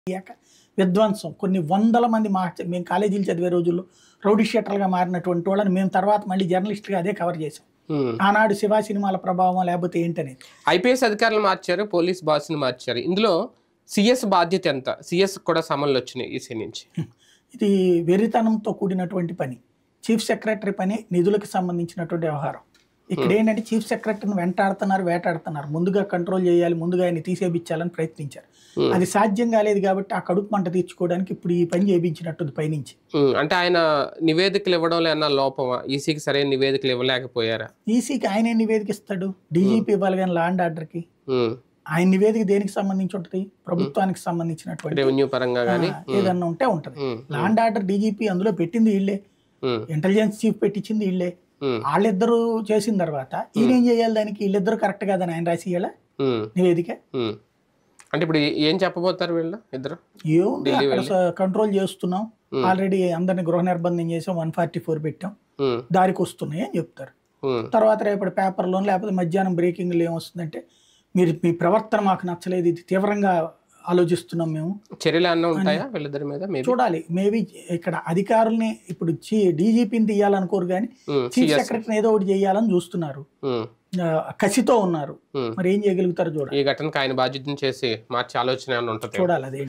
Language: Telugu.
అయ్యాక విధ్వంసం కొన్ని వందల మంది మా మేము కాలేజీలు చదివే రోజుల్లో రౌడీ షీటర్లుగా మారినటువంటి వాళ్ళని మేము తర్వాత మళ్ళీ జర్నలిస్ట్గా అదే కవర్ చేసాం ఉమ్. ఆనాడు శివా సినిమాల ప్రభావం లేకపోతే ఏంటనేది ఐపీఎస్ అధికారులు మార్చారు పోలీస్ బాస్ని మార్చారు ఇందులో సిఎస్ బాధ్యత ఎంత సిఎస్ కూడా సమన్లు వచ్చినాయి ఈసీ నుంచి ఇది వెరితనంతో కూడినటువంటి పని చీఫ్ సెక్రటరీ పని నిధులకు సంబంధించినటువంటి వ్యవహారం ఇక్కడ ఏంటంటే చీఫ్ సెక్రటరీని వెంటాడుతున్నారు వేటాడుతున్నారు ముందుగా కంట్రోల్ చేయాలి ముందుగా ఆయన తీసేపించాలని ప్రయత్నించారు Hmm. అది సాధ్యం కాలేదు కాబట్టి ఆ కడుపు మంట తీర్చుకోవడానికి ఇప్పుడు ఈ పని చేయించినట్టుంది పైనుంచి ఉమ్, అంటే ఆయన నివేదికలు ఇవ్వడంలో ఏమన్నా లోపమా ఈసీకి సరైన నివేదికలు ఇవ్వలేకపోయారా ఈసీకి ఆయన నివేదిక ఇస్తాడు డీజీపీ ఇవ్వాలి కానీ లాండ్ ఆర్డర్కి ఉమ్, ఆయన నివేదిక దేనికి సంబంధించి ఉంటుంది ప్రభుత్వానికి సంబంధించినటువంటి రెవెన్యూ పరంగా కానీ ఆ, ఏదన్నా ఉంటే ఉంటది ఉమ్, లాండ్ ఆర్డర్ డీజీపీ అందులో పెట్టింది వీళ్ళే ఉమ్, ఇంటెలిజెన్స్ చీఫ్ పెట్టించింది వీళ్ళే ఉమ్, వాళ్ళిద్దరూ చేసిన తర్వాత ఈయన ఏం చేయాలి దానికి వీళ్ళిద్దరు కరెక్ట్ కాదని ఆయన రాసి ఇయ్యాలా ఉమ్, నివేదిక ఉమ్. అంటే ఇప్పుడు ఏం చెప్పబోతారు వీళ్ళు ఇద్దరు ఏముంది ఢిల్లీ అక్కడ వెళ్ళి? కంట్రోల్ చేస్తున్నాం Hmm. ఆల్రెడీ అందరిని గృహ నిర్బంధం చేసాం వన్ ఫార్టీ ఫోర్ పెట్టాం ఉమ్, దారికి వస్తున్నాయి అని చెప్తారు ఉమ్, తర్వాత రేపటి పేపర్లో లేకపోతే మధ్యాహ్నం బ్రేకింగ్లో ఏమొస్తుందంటే మీరు మీ ప్రవర్తన మాకు నచ్చలేదు ఇది తీవ్రంగా ఆలోచిస్తున్నాం మేము చర్యలు ఏమన్నా ఉంటాయా వీళ్ళిద్దరి మీద మేబీ చూడాలి మేబీ ఇక్కడ అధికారుల్ని ఇప్పుడు డీజీపీని తీయాలనుకోరు కానీ చీఫ్ సెక్రటరీని ఏదో ఒకటి చేయాలని చూస్తున్నారు ఆ, కసితో ఉన్నారు మరి ఏం చేయగలుగుతారో చూడాలి ఈ ఘటనకు ఆయన బాధ్యతను చేసి మార్చే ఆలోచన ఏమైనా ఉంటుంది చూడాలి అదే